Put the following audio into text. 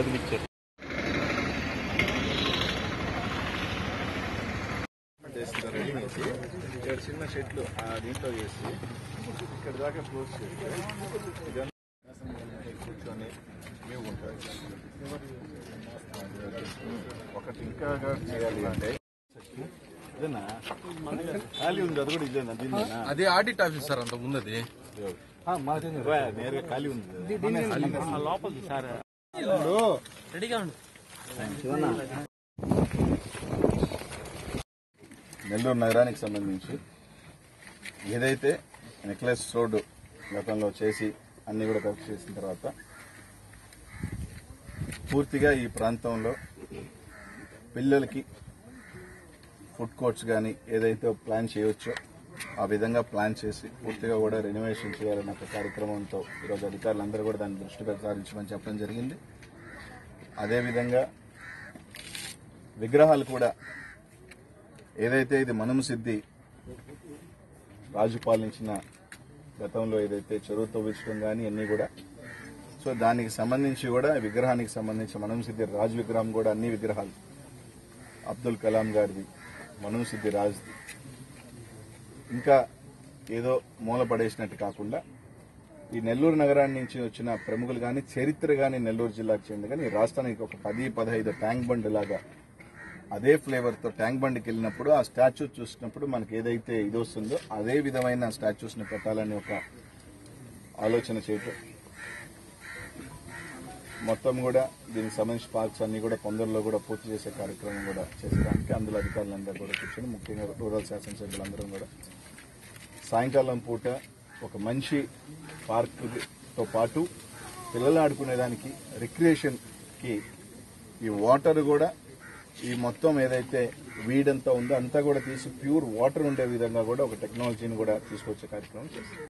కదిలిచ్చారు చేస్తారు రెడీ చేసి ఇక్కడ చిన్న షెట్లు ఆ దీంట్లో వేసి ఇక్కడ దాకా క్లోజ్ చేస్తే ఇదంతా కూర్చొని వ్యూ ఉంటుంది ఒకటి ఇంకా చేయాలి అంటే ఇదేనా ఖాళీ ఉంది అది కూడా ఇదేనా దీనినా అది ఆడిట్ ఆఫీసర్ అంత ముందది నేరుగా ఖాళీ ఉంది లోపల సార్ నెల్లూరు నగరానికి సంబంధించి ఏదైతే నెక్లెస్ రోడ్డు గతంలో చేసి అన్ని కూడా కరెక్ట్ చేసిన తర్వాత పూర్తిగా ఈ ప్రాంతంలో పిల్లలకి ఫుడ్ కోర్ట్స్ కానీ ఏదైతే ప్లాన్ చేయవచ్చో ఆ విధంగా ప్లాన్ చేసి పూర్తిగా కూడా రెనోవేషన్ చేయాలన్న ఒక కార్యక్రమంతో ఈరోజు అధికారులందరూ కూడా దాన్ని దృష్టిగా సారించమని చెప్పడం జరిగింది అదేవిధంగా విగ్రహాలు కూడా ఏదైతే ఇది మనము సిద్ధి రాజు పాలించిన గతంలో ఏదైతే చెరువు తవ్వించడం కానీ అన్ని కూడా సో దానికి సంబంధించి కూడా విగ్రహానికి సంబంధించి మనం సిద్ధి రాజు విగ్రహం కూడా అన్ని విగ్రహాలు అబ్దుల్ కలాం గారిది మనం సిద్ధి రాజుది ఇంకా ఏదో మూల పడేసినట్టు కాకుండా ఈ నెల్లూరు నగరాన్ని నుంచి వచ్చిన ప్రముఖులు కానీ చరిత్ర కానీ నెల్లూరు జిల్లాకు చెంది కానీ ఈ రాష్ట్రానికి ఒక పది పదహైదు ట్యాంక్ బండ్ లాగా అదే ఫ్లేవర్ తో ట్యాంక్ బండ్కి వెళ్ళినప్పుడు ఆ స్టాచ్యూ చూసినప్పుడు మనకి ఏదైతే ఇది వస్తుందో అదే విధమైన స్టాచ్యూస్ ని పెట్టాలని ఒక ఆలోచన చేయటం మొత్తం కూడా దీనికి సంబంధించి పార్క్స్ అన్ని కూడా తొందరలో కూడా పూర్తి చేసే కార్యక్రమం కూడా చేసడానికి అందులో అధికారులందరూ కూడా కూర్చొని ముఖ్యంగా రూరల్ శాసనసభ్యులందరం కూడా సాయంకాలం పూట ఒక మంచి పార్కుతో పాటు పిల్లలు ఆడుకునేదానికి రిక్రియేషన్ కి ఈ వాటర్ కూడా ఈ మొత్తం ఏదైతే వీడ్ అంతా ఉందో అంతా కూడా తీసి ప్యూర్ వాటర్ ఉండే విధంగా కూడా ఒక టెక్నాలజీని కూడా తీసుకొచ్చే కార్యక్రమం చేస్తాం